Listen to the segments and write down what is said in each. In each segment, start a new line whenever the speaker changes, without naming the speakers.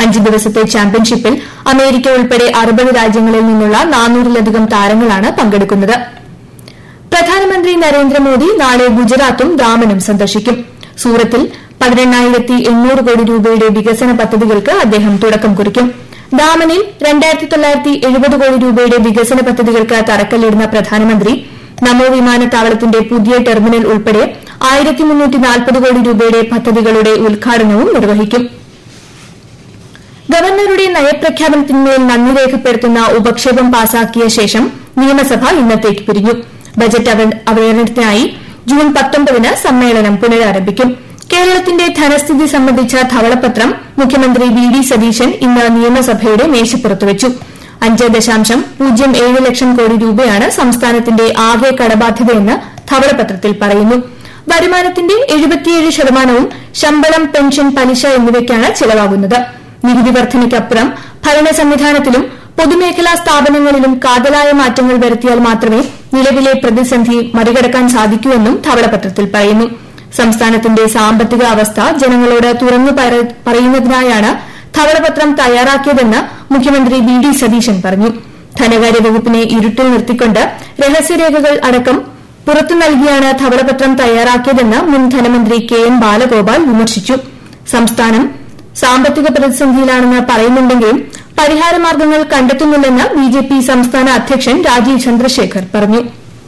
അഞ്ച് ദിവസത്തെ ചാമ്പ്യൻഷിപ്പിൽ അമേരിക്ക ഉൾപ്പെടെ അറുപത് രാജ്യങ്ങളിൽ നിന്നുള്ള നാനൂറിലധികം താരങ്ങളാണ് പങ്കെടുക്കുന്നത് പ്രധാനമന്ത്രി നരേന്ദ്രമോദി നാളെ ഗുജറാത്തും ദാമനും സന്ദർശിക്കും സൂറത്തിൽ പതിനെണ്ണായിരത്തി എണ്ണൂറ് കോടി രൂപയുടെ വികസന പദ്ധതികൾക്ക് അദ്ദേഹം തുടക്കം കുറിക്കും ദാമനിൽ രണ്ടായിരത്തി തൊള്ളായിരത്തി എഴുപത് കോടി രൂപയുടെ വികസന പദ്ധതികൾക്ക് തറക്കല്ലിടുന്ന പ്രധാനമന്ത്രി നമോ വിമാനത്താവളത്തിന്റെ പുതിയ ടെർമിനൽ ഉൾപ്പെടെ ആയിരത്തി മുന്നൂറ്റി നാൽപ്പത് കോടി രൂപയുടെ പദ്ധതികളുടെ ഉദ്ഘാടനവും നിർവഹിക്കും ഗവർണറുടെ നയപ്രഖ്യാപനത്തിന്മേൽ നന്ദി രേഖപ്പെടുത്തുന്ന ഉപക്ഷേപം പാസാക്കിയ ശേഷം നിയമസഭ ഇന്നത്തേക്ക് പിരിഞ്ഞു ബജറ്റ് അവതരണത്തിനായി ജൂൺ പത്തൊമ്പതിന് സമ്മേളനം പുനരാരംഭിക്കും കേരളത്തിന്റെ ധനസ്ഥിതി സംബന്ധിച്ച ധവളപത്രം മുഖ്യമന്ത്രി വി ഡി സതീശൻ ഇന്ന് നിയമസഭയുടെ മേശപ്പുറത്ത് വെച്ചു അഞ്ച് ദശാംശം പൂജ്യം ഏഴ് ലക്ഷം കോടി രൂപയാണ് സംസ്ഥാനത്തിന്റെ ആകെ കടബാധ്യതയെന്ന് ധവളപത്രത്തിൽ പറയുന്നു വരുമാനത്തിന്റെ എഴുപത്തിയേഴ് ശതമാനവും ശമ്പളം പെൻഷൻ പലിശ എന്നിവയ്ക്കാണ് ചെലവാകുന്നത് നികുതി വർധനയ്ക്കപ്പുറം ഭരണ സംവിധാനത്തിലും പൊതുമേഖലാ സ്ഥാപനങ്ങളിലും കാതലായ മാറ്റങ്ങൾ വരുത്തിയാൽ മാത്രമേ നിലവിലെ പ്രതിസന്ധി മറികടക്കാൻ സാധിക്കൂ എന്നും ധവളപത്രത്തിൽ പറയുന്നു സംസ്ഥാനത്തിന്റെ സാമ്പത്തിക അവസ്ഥ ജനങ്ങളോട് തുറന്നു പറയുന്നതിനായാണ് ധവളപത്രം തയ്യാറാക്കിയതെന്ന് മുഖ്യമന്ത്രി വി ഡി സതീശൻ പറഞ്ഞു ധനകാര്യ വകുപ്പിനെ ഇരുട്ടിൽ നിർത്തിക്കൊണ്ട് രഹസ്യരേഖകൾ അടക്കം പുറത്തു നൽകിയാണ് ധവളപത്രം തയ്യാറാക്കിയതെന്ന് മുൻ ധനമന്ത്രി കെ എൻ ബാലഗോപാൽ വിമർശിച്ചു സംസ്ഥാനം സാമ്പത്തിക പ്രതിസന്ധിയിലാണെന്ന് പറയുന്നുണ്ടെങ്കിലും പരിഹാരമാർഗ്ഗങ്ങൾ കണ്ടെത്തുന്നില്ലെന്ന് ബിജെപി സംസ്ഥാന അധ്യക്ഷൻ രാജീവ് ചന്ദ്രശേഖർ പറഞ്ഞു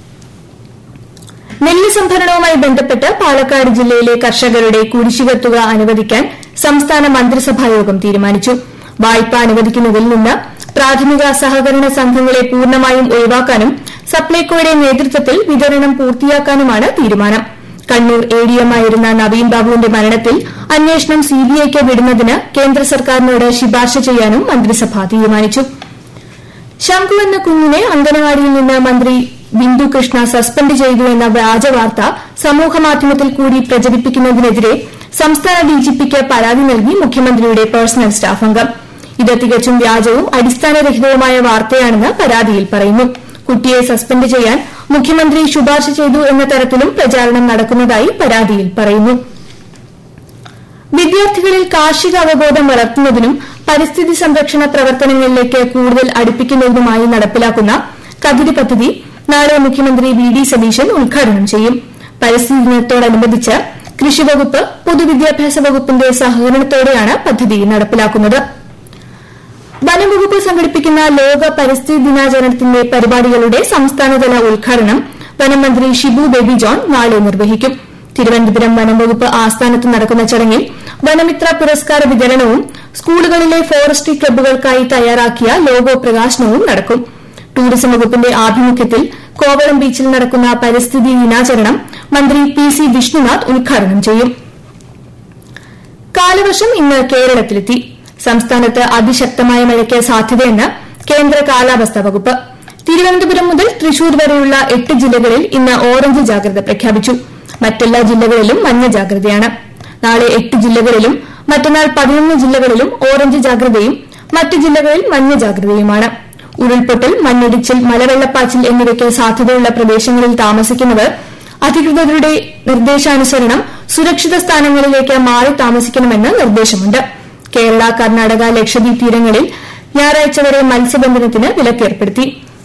നെല്ല് സംഭരണവുമായി ബന്ധപ്പെട്ട് പാലക്കാട് ജില്ലയിലെ കർഷകരുടെ കുടിശ്ശിക തുക അനുവദിക്കാൻ സംസ്ഥാന മന്ത്രിസഭായോഗം തീരുമാനിച്ചു വായ്പ അനുവദിക്കുന്നതിൽ നിന്ന് പ്രാഥമിക സഹകരണ സംഘങ്ങളെ പൂർണ്ണമായും ഒഴിവാക്കാനും സപ്ലൈകോയുടെ നേതൃത്വത്തിൽ വിതരണം പൂർത്തിയാക്കാനുമാണ് തീരുമാനം കണ്ണൂർ എഡിഎമ്മായിരുന്ന നവീൻ ബാബുവിന്റെ മരണത്തിൽ അന്വേഷണം സിബിഐക്ക് വിടുന്നതിന് കേന്ദ്ര സർക്കാരിനോട് ശുപാർശ ചെയ്യാനും മന്ത്രിസഭ തീരുമാനിച്ചു ശംഖു എന്ന കുഞ്ഞിനെ അംഗനവാടിയിൽ നിന്ന് മന്ത്രി ബിന്ദു കൃഷ്ണ സസ്പെൻഡ് ചെയ്തു എന്ന വ്യാജവാർത്ത സമൂഹമാധ്യമത്തിൽ കൂടി പ്രചരിപ്പിക്കുന്നതിനെതിരെ സംസ്ഥാന ഡിജിപിക്ക് പരാതി നൽകി മുഖ്യമന്ത്രിയുടെ പേഴ്സണൽ സ്റ്റാഫ് അംഗം ഇത് തികച്ചും വ്യാജവും അടിസ്ഥാനരഹിതവുമായ വാർത്തയാണെന്ന് പരാതിയിൽ പറയുന്നു കുട്ടിയെ സസ്പെൻഡ് ചെയ്യാൻ മുഖ്യമന്ത്രി ശുപാർശ ചെയ്തു എന്ന തരത്തിലും പ്രചാരണം നടക്കുന്നതായി പരാതിയിൽ പറയുന്നു വിദ്യാർത്ഥികളിൽ കാർഷിക അവബോധം വളർത്തുന്നതിനും പരിസ്ഥിതി സംരക്ഷണ പ്രവർത്തനങ്ങളിലേക്ക് കൂടുതൽ അടുപ്പിക്കുന്നതിനുമായി നടപ്പിലാക്കുന്ന കതിര് പദ്ധതി നാളെ മുഖ്യമന്ത്രി വി ഡി സതീശൻ ഉദ്ഘാടനം ചെയ്യും പരിസ്ഥിതി ദിനത്തോടനുബന്ധിച്ച് കൃഷിവകുപ്പ് പൊതുവിദ്യാഭ്യാസ വകുപ്പിന്റെ സഹകരണത്തോടെയാണ് പദ്ധതി നടപ്പിലാക്കുന്നത് വനംവകുപ്പ് സംഘടിപ്പിക്കുന്ന ലോക പരിസ്ഥിതി ദിനാചരണത്തിന്റെ പരിപാടികളുടെ സംസ്ഥാനതല ഉദ്ഘാടനം വനംമന്ത്രി ഷിബു ബേബി ജോൺ നാളെ നിർവഹിക്കും തിരുവനന്തപുരം വനംവകുപ്പ് ആസ്ഥാനത്ത് നടക്കുന്ന ചടങ്ങിൽ വനമിത്ര പുരസ്കാര വിതരണവും സ്കൂളുകളിലെ ഫോറസ്ട്രി ക്ലബ്ബുകൾക്കായി തയ്യാറാക്കിയ ലോഗോ പ്രകാശനവും നടക്കും ടൂറിസം വകുപ്പിന്റെ ആഭിമുഖ്യത്തിൽ കോവളം ബീച്ചിൽ നടക്കുന്ന പരിസ്ഥിതി ദിനാചരണം മന്ത്രി പി സി വിഷ്ണുനാഥ് ഉദ്ഘാടനം ചെയ്യും കാലവർഷം ഇന്ന് കേരളത്തിലെത്തി സംസ്ഥാനത്ത് അതിശക്തമായ മഴയ്ക്ക് സാധ്യതയെന്ന് കേന്ദ്ര കാലാവസ്ഥാ വകുപ്പ് തിരുവനന്തപുരം മുതൽ തൃശൂർ വരെയുള്ള എട്ട് ജില്ലകളിൽ ഇന്ന് ഓറഞ്ച് ജാഗ്രത പ്രഖ്യാപിച്ചു മറ്റെല്ലാ ജില്ലകളിലും മഞ്ഞ ജാഗ്രതയാണ് നാളെ എട്ട് ജില്ലകളിലും മറ്റന്നാൾ പതിനൊന്ന് ജില്ലകളിലും ഓറഞ്ച് ജാഗ്രതയും മറ്റ് ജില്ലകളിൽ മഞ്ഞ ജാഗ്രതയുമാണ് ഉരുൾപൊട്ടൽ മണ്ണിടിച്ചിൽ മലവെള്ളപ്പാച്ചിൽ എന്നിവയ്ക്ക് സാധ്യതയുള്ള പ്രദേശങ്ങളിൽ താമസിക്കുന്നവർ അധികൃതരുടെ നിർദ്ദേശാനുസരണം സുരക്ഷിത സ്ഥാനങ്ങളിലേക്ക് മാറി താമസിക്കണമെന്ന് നിർദ്ദേശമുണ്ട് കേരള കർണാടക ലക്ഷദ്വീപ് തീരങ്ങളിൽ ഞായറാഴ്ച വരെ മത്സ്യബന്ധനത്തിന് വിലക്കേർപ്പെടുത്തി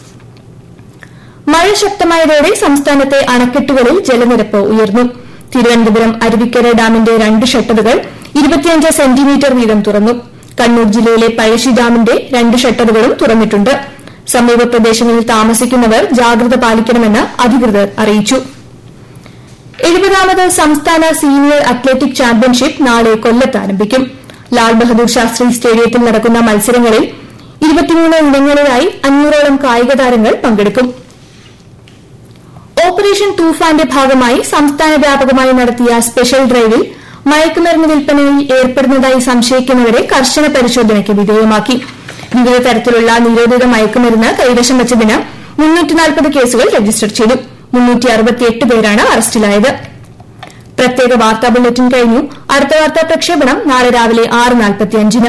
മഴ ശക്തമായതോടെ സംസ്ഥാനത്തെ അണക്കെട്ടുകളിൽ ജലനിരപ്പ് ഉയർന്നു തിരുവനന്തപുരം അരുവിക്കര ഡാമിന്റെ രണ്ട് ഷട്ടറുകൾ ഇരുപത്തിയഞ്ച് സെന്റിമീറ്റർ വീതം തുറന്നു കണ്ണൂർ ജില്ലയിലെ പഴശ്ശി ഡാമിന്റെ രണ്ട് ഷട്ടറുകളും തുറന്നിട്ടുണ്ട് സമീപ പ്രദേശങ്ങളിൽ താമസിക്കുന്നവർ ജാഗ്രത പാലിക്കണമെന്ന് അധികൃതർ അറിയിച്ചു എഴുപതാമത് സംസ്ഥാന സീനിയർ അത്ലറ്റിക് ചാമ്പ്യൻഷിപ്പ് നാളെ കൊല്ലത്ത് ആരംഭിക്കും ലാൽ ബഹദൂർ ശാസ്ത്രി സ്റ്റേഡിയത്തിൽ നടക്കുന്ന മത്സരങ്ങളിൽ ഇരുപത്തിമൂന്ന് ഇനങ്ങളിലായി അഞ്ഞൂറോളം കായിക താരങ്ങൾ പങ്കെടുക്കും ഓപ്പറേഷൻ തൂഫാന്റെ ഭാഗമായി സംസ്ഥാന വ്യാപകമായി നടത്തിയ സ്പെഷ്യൽ ഡ്രൈവിൽ മയക്കുമരുന്ന് വിൽപ്പനയിൽ ഏർപ്പെടുന്നതായി സംശയിക്കുന്നവരെ കർശന പരിശോധനയ്ക്ക് വിധേയമാക്കി വിവിധ തരത്തിലുള്ള നിരോധിത മയക്കുമരുന്ന് കൈവശം വച്ചതിന് കേസുകൾ രജിസ്റ്റർ ചെയ്തു പേരാണ് അറസ്റ്റിലായത് പ്രത്യേക വാർത്താ ബുള്ളറ്റിൻ കഴിഞ്ഞു അടുത്ത വാർത്താ പ്രക്ഷേപണം നാളെ രാവിലെ ആറ് നാൽപ്പത്തിയഞ്ചിന്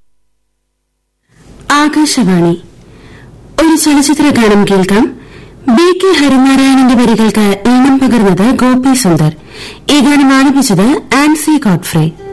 ആകാശവാണി ഒരു ചലച്ചിത്ര ഗാനം കേൾക്കാം ബി കെ ഹരിനാരായണന്റെ വരികൾക്ക് ഈണം പകർന്നത് ഗോപി സുന്ദർ ഈ ഗാനം ആലപിച്ചത് ആൻസി ഗോഡ്ഫ്രേ